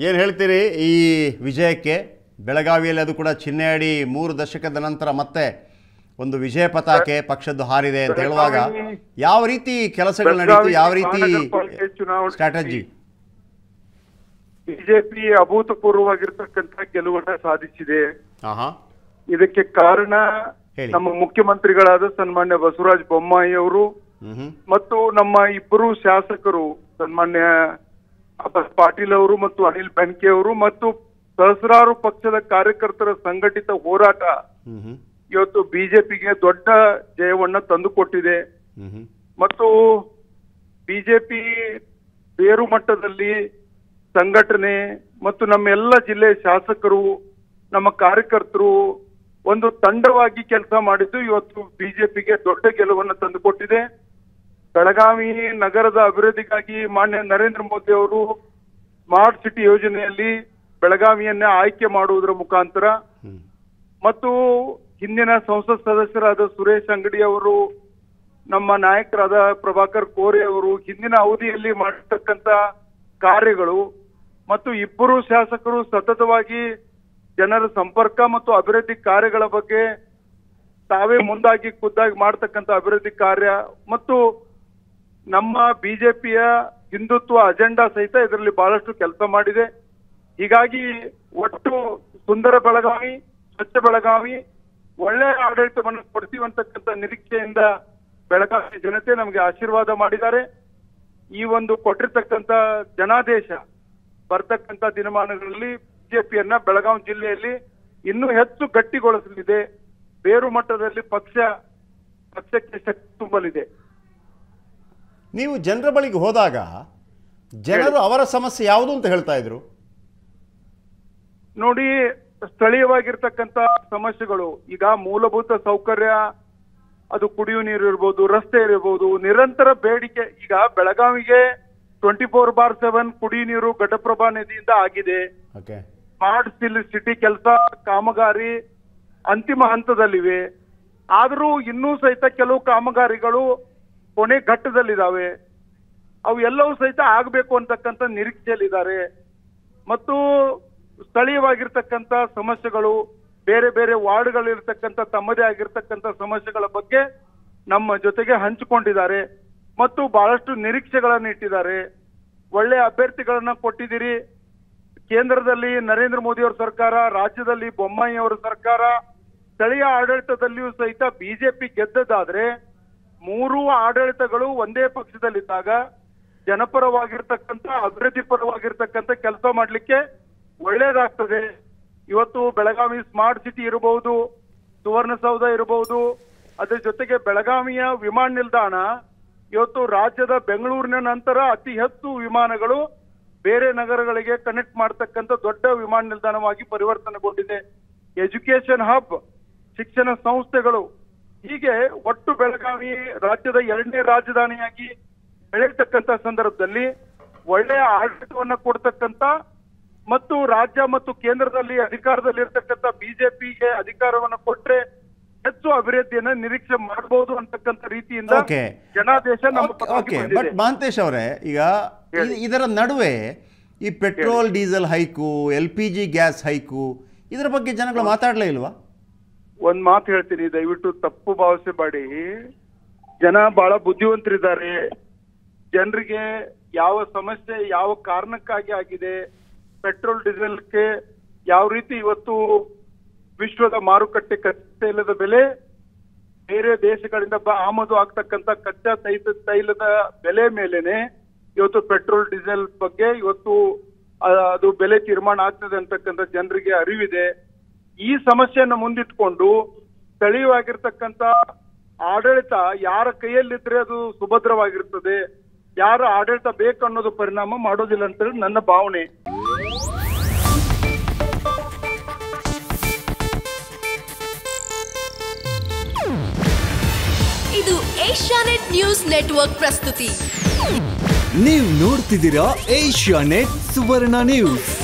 ಏನು ಹೇಳ್ತೀರಿ ಈ ವಿಜಯಕ್ಕೆ ಬೆಳಗಾವಿಯಲ್ಲಿ ಅದು ಕೂಡ ಚಿಹ್ನೆಯಡಿ ಮೂರು ದಶಕದ ನಂತರ ಮತ್ತೆ ಒಂದು ವಿಜಯ ಪತಾಕೆ ಪಕ್ಷದ್ದು ಹಾರಿದೆ ಅಂತ ಹೇಳುವಾಗ ಯಾವ ರೀತಿ ಕೆಲಸಗಳು ನಡೀತು ಯಾವ ರೀತಿ ಮಹಾನಗರ ಪಾಲಿಕೆ ಚುನಾವಣೆ ಸ್ಟ್ರಾಟಜಿ ಬಿಜೆಪಿ ಅಭೂತಪೂರ್ವವಾಗಿರ್ತಕ್ಕಂಥ ಗೆಲುವನ್ನ ಸಾಧಿಸಿದೆ ಹಾಂ ಹಾಂ ಇದಕ್ಕೆ ಕಾರಣ ಹೇಳಿ. ನಮ್ಮ ಮುಖ್ಯಮಂತ್ರಿಗಳಾದ ಸನ್ಮಾನ್ಯ ಬಸವರಾಜ ಬೊಮ್ಮಾಯಿ ಅವರು ಹ್ಞೂ ಹ್ಞೂ ಮತ್ತು ನಮ್ಮ ಇಬ್ಬರು ಶಾಸಕರು ಸನ್ಮಾನ್ಯ ಅಬ್ಬಾಸ್ ಪಾಟೀಲ್ ಅವರು ಮತ್ತು ಅನಿಲ್ ಬೆನ್ಕೆ ಅವರು ಮತ್ತು ಸಹಸ್ರಾರು ಪಕ್ಷದ ಕಾರ್ಯಕರ್ತರ ಸಂಘಟಿತ ಹೋರಾಟ ಹ್ಞೂ ಹ್ಞೂ ಇವತ್ತು ಬಿಜೆಪಿಗೆ ದೊಡ್ಡ ಜಯವನ್ನ ತಂದುಕೊಟ್ಟಿದೆ ಹ್ಞೂ ಹ್ಞೂ ಮತ್ತು ಬಿಜೆಪಿ ಬೇರು ಮಟ್ಟದಲ್ಲಿ ಸಂಘಟನೆ ಮತ್ತು ನಮ್ಮ ಎಲ್ಲ ಜಿಲ್ಲೆ ಶಾಸಕರು ನಮ್ಮ ಕಾರ್ಯಕರ್ತರು ಒಂದು ತಂಡವಾಗಿ ಕೆಲಸ ಮಾಡಿದ್ದು ಇವತ್ತು ಬಿಜೆಪಿಗೆ ದೊಡ್ಡ ಗೆಲುವನ್ನು ತಂದುಕೊಟ್ಟಿದೆ ಬೆಳಗಾವಿ ನಗರದ ಅಭಿವೃದ್ಧಿಗಾಗಿ ಮಾನ್ಯ ನರೇಂದ್ರ ಮೋದಿ ಅವರು ಸ್ಮಾರ್ಟ್ ಸಿಟಿ ಯೋಜನೆಯಲ್ಲಿ ಬೆಳಗಾವಿಯನ್ನೇ ಆಯ್ಕೆ ಮಾಡುವುದರ ಮುಖಾಂತರ ಹ್ಞೂ ಮತ್ತು ಹಿಂದಿನ ಸಂಸತ್ ಸದಸ್ಯರಾದ ಸುರೇಶ್ ಅಂಗಡಿ ಅವರು ನಮ್ಮ ನಾಯಕರಾದ ಪ್ರಭಾಕರ್ ಕೋರೆ ಅವರು ಹಿಂದಿನ ಅವಧಿಯಲ್ಲಿ ಮಾಡಿರ್ತಕ್ಕಂತ ಕಾರ್ಯಗಳು ಮತ್ತು ಇಬ್ಬರು ಶಾಸಕರು ಸತತವಾಗಿ ಜನರ ಸಂಪರ್ಕ ಮತ್ತು ಅಭಿವೃದ್ಧಿ ಕಾರ್ಯಗಳ ಬಗ್ಗೆ ತಾವೇ ಮುಂದಾಗಿ ಖುದ್ದಾಗಿ ಮಾಡ್ತಕ್ಕಂಥ ಅಭಿವೃದ್ಧಿ ಕಾರ್ಯ ಮತ್ತು ನಮ್ಮ ಬಿಜೆಪಿಯ ಹಿಂದುತ್ವ ಅಜೆಂಡಾ ಸಹಿತ ಇದರಲ್ಲಿ ಬಹಳಷ್ಟು ಕೆಲಸ ಮಾಡಿದೆ ಹೀಗಾಗಿ ಒಟ್ಟು ಸುಂದರ ಬೆಳಗಾವಿ ಸ್ವಚ್ಛ ಬೆಳಗಾವಿ ಒಳ್ಳೆ ಆಡಳಿತವನ್ನು ಕೊಡ್ತೀವಿ ಅಂತಕ್ಕಂಥ ನಿರೀಕ್ಷೆಯಿಂದ ಬೆಳಗಾವಿ ಜನತೆ ನಮಗೆ ಆಶೀರ್ವಾದ ಮಾಡಿದ್ದಾರೆ ಈ ಒಂದು ಕೊಟ್ಟಿರ್ತಕ್ಕಂಥ ಜನಾದೇಶ ಬರ್ತಕ್ಕಂಥ ದಿನಮಾನಗಳಲ್ಲಿ ಬಿಜೆಪಿಯನ್ನ ಬೆಳಗಾವಿ ಜಿಲ್ಲೆಯಲ್ಲಿ ಇನ್ನೂ ಹೆಚ್ಚು ಗಟ್ಟಿಗೊಳಿಸಲಿದೆ ಬೇರು ಮಟ್ಟದಲ್ಲಿ ಪಕ್ಷ ಪಕ್ಷಕ್ಕೆ ಶಕ್ತಿ ತುಂಬಲಿದೆ ನೀವು ಜನರ ಬಳಿಗೆ ಹೋದಾಗ ಜನರು ಅವರ ಸಮಸ್ಯೆ ಯಾವುದು ಅಂತ ಹೇಳ್ತಾ ಇದ್ರು ನೋಡಿ ಸ್ಥಳೀಯವಾಗಿರ್ತಕ್ಕಂಥ ಸಮಸ್ಯೆಗಳು ಈಗ ಮೂಲಭೂತ ಸೌಕರ್ಯ ಅದು ಕುಡಿಯುವ ನೀರು ಇರ್ಬೋದು ರಸ್ತೆ ಇರ್ಬೋದು ನಿರಂತರ ಬೇಡಿಕೆ ಈಗ ಬೆಳಗಾವಿಗೆ ಟ್ವೆಂಟಿ ಫೋರ್ ಬಾರ್ ಸೆವೆನ್ ಕುಡಿಯುವ ನೀರು ಘಟಪ್ರಭಾ ನದಿಯಿಂದ ಆಗಿದೆ ಓಕೆ ಸ್ಮಾರ್ಟ್ ಸಿಲ್ ಸಿಟಿ ಕೆಲಸ ಕಾಮಗಾರಿ ಅಂತಿಮ ಹಂತದಲ್ಲಿವೆ ಆದರೂ ಇನ್ನೂ ಸಹಿತ ಕೆಲವು ಕಾಮಗಾರಿಗಳು ಕೊನೆ ಘಟ್ಟದಲ್ಲಿದ್ದಾವೆ ಅವು ಎಲ್ಲವೂ ಸಹಿತ ಆಗಬೇಕು ಅಂತಕ್ಕಂಥ ನಿರೀಕ್ಷೆಯಲ್ಲಿದ್ದಾರೆ ಮತ್ತು ಸ್ಥಳೀಯವಾಗಿರ್ತಕ್ಕಂಥ ಸಮಸ್ಯೆಗಳು ಬೇರೆ ಬೇರೆ ವಾರ್ಡ್ಗಳಿರ್ತಕ್ಕಂಥ ತಮ್ಮದೇ ಆಗಿರ್ತಕ್ಕಂಥ ಸಮಸ್ಯೆಗಳ ಬಗ್ಗೆ ನಮ್ಮ ಜೊತೆಗೆ ಹಂಚಿಕೊಂಡಿದ್ದಾರೆ ಮತ್ತು ಬಹಳಷ್ಟು ನಿರೀಕ್ಷೆಗಳನ್ನು ಇಟ್ಟಿದ್ದಾರೆ ಒಳ್ಳೆ ಅಭ್ಯರ್ಥಿಗಳನ್ನ ಕೊಟ್ಟಿದ್ದೀರಿ ಕೇಂದ್ರದಲ್ಲಿ ನರೇಂದ್ರ ಮೋದಿ ಅವರ ಸರ್ಕಾರ ರಾಜ್ಯದಲ್ಲಿ ಬೊಮ್ಮಾಯಿ ಅವರ ಸರ್ಕಾರ ಸ್ಥಳೀಯ ಆಡಳಿತದಲ್ಲಿಯೂ ಸಹಿತ ಬಿಜೆಪಿ ಗೆದ್ದದಾದ್ರೆ ಮೂರು ಆಡಳಿತಗಳು ಒಂದೇ ಪಕ್ಷದಲ್ಲಿದ್ದಾಗ ಜನಪರವಾಗಿರ್ತಕ್ಕಂಥ ಅಭಿವೃದ್ಧಿ ಪರವಾಗಿರ್ತಕ್ಕಂಥ ಕೆಲಸ ಮಾಡ್ಲಿಕ್ಕೆ ಒಳ್ಳೇದಾಗ್ತದೆ ಇವತ್ತು ಬೆಳಗಾವಿ ಸ್ಮಾರ್ಟ್ ಸಿಟಿ ಇರಬಹುದು ಸುವರ್ಣಸೌಧ ಇರಬಹುದು ಅದ್ರ ಜೊತೆಗೆ ಬೆಳಗಾವಿಯ ವಿಮಾನ ನಿಲ್ದಾಣ ಇವತ್ತು ರಾಜ್ಯದ ಬೆಂಗಳೂರಿನ ನಂತರ ಅತಿ ಹೆಚ್ಚು ವಿಮಾನಗಳು ಬೇರೆ ನಗರಗಳಿಗೆ ಕನೆಕ್ಟ್ ಮಾಡ್ತಕ್ಕಂಥ ದೊಡ್ಡ ವಿಮಾನ ನಿಲ್ದಾಣವಾಗಿ ಪರಿವರ್ತನೆಗೊಂಡಿದೆ ಎಜುಕೇಶನ್ ಹಬ್ ಶಿಕ್ಷಣ ಸಂಸ್ಥೆಗಳು ಹೀಗೆ ಒಟ್ಟು ಬೆಳಗಾವಿ ರಾಜ್ಯದ ಎರಡನೇ ರಾಜಧಾನಿಯಾಗಿ ಬೆಳೀತಕ್ಕಂಥ ಸಂದರ್ಭದಲ್ಲಿ ಒಳ್ಳೆಯ ಆಡಳಿತವನ್ನ ಕೊಡ್ತಕ್ಕಂಥ ಮತ್ತು ರಾಜ್ಯ ಮತ್ತು ಕೇಂದ್ರದಲ್ಲಿ ಅಧಿಕಾರದಲ್ಲಿ ಇರ್ತಕ್ಕಂಥ ಬಿಜೆಪಿಗೆ ಅಧಿಕಾರವನ್ನು ಕೊಟ್ರೆ ಹೆಚ್ಚು ಅಭಿವೃದ್ಧಿಯನ್ನ ನಿರೀಕ್ಷೆ ಮಾಡಬಹುದು ಅಂತಕ್ಕಂಥ ರೀತಿಯಿಂದ Okay. ಜನಾದೇಶ ನಮ್ಮ ಓಕೆ ಪರವಾಗಿ ಬಟ್ ಬಂದಿದೆ. ಮಹಾಂತೇಶ್ ಅವರೇ ಈಗ ಇ- ಇದರ ನಡುವೆ ಈ ಪೆಟ್ರೋಲ್ ಡೀಸೆಲ್ ಹೈಕು ಎಲ್ ಪಿ ಜಿ ಗ್ಯಾಸ್ ಹೈಕು ಇದರ ಬಗ್ಗೆ ಜನಗಳು ಮಾತಾಡಲೇ ಇಲ್ವಾ ಒಂದ್ ಮಾತು ಹೇಳ್ತೀನಿ ದಯವಿಟ್ಟು ತಪ್ಪು ಭಾವಿಸಬೇಡಿ ಜನ ಬಹಳ ಬುದ್ಧಿವಂತರಿದ್ದಾರೆ ಜನರಿಗೆ ಯಾವ ಸಮಸ್ಯೆ ಯಾವ ಕಾರಣಕ್ಕಾಗಿ ಆಗಿದೆ ಪೆಟ್ರೋಲ್ ಡೀಸೆಲ್ಗೆ ಯಾವ ರೀತಿ ಇವತ್ತು ವಿಶ್ವದ ಮಾರುಕಟ್ಟೆ ಕಚ್ಚಾ ತೈಲದ ಬೆಲೆ ಬೇರೆ ದೇಶಗಳಿಂದ ಬ- ಆಮದು ಆಗ್ತಕ್ಕಂತ ಕಚ್ಚಾ ತೈಲ ತೈಲದ ಬೆಲೆ ಮೇಲೆನೆ ಇವತ್ತು ಪೆಟ್ರೋಲ್ ಡೀಸೆಲ್ ಬಗ್ಗೆ ಇವತ್ತು ಆ, ಅದು ಬೆಲೆ ತೀರ್ಮಾನ ಆಗ್ತದೆ ಅಂತಕ್ಕಂಥ ಜನರಿಗೆ ಅರಿವಿದೆ ಈ ಸಮಸ್ಯೆಯನ್ನು ಮುಂದಿಟ್ಕೊಂಡು ಸ್ಥಳೀಯವಾಗಿರ್ತಕ್ಕಂಥ ಆಡಳಿತ ಯಾರ ಕೈಯಲ್ಲಿದ್ರೆ ಅದು ಸುಭದ್ರವಾಗಿರ್ತದೆ ಯಾರ ಆಡಳಿತ ಬೇಕು ಅನ್ನೋದು ಪರಿಣಾಮ ಮಾಡೋದಿಲ್ಲ ಅಂತೇಳಿ ನನ್ನ ಭಾವನೆ ಇದು ಏಷ್ಯಾನೆಟ್ ನ್ಯೂಸ್ ನೆಟ್ವರ್ಕ್ ಪ್ರಸ್ತುತಿ ನೀವು ನೋಡ್ತಿದ್ದೀರಾ ಏಷ್ಯಾ ನೆಟ್ ಸುವರ್ಣ ನ್ಯೂಸ್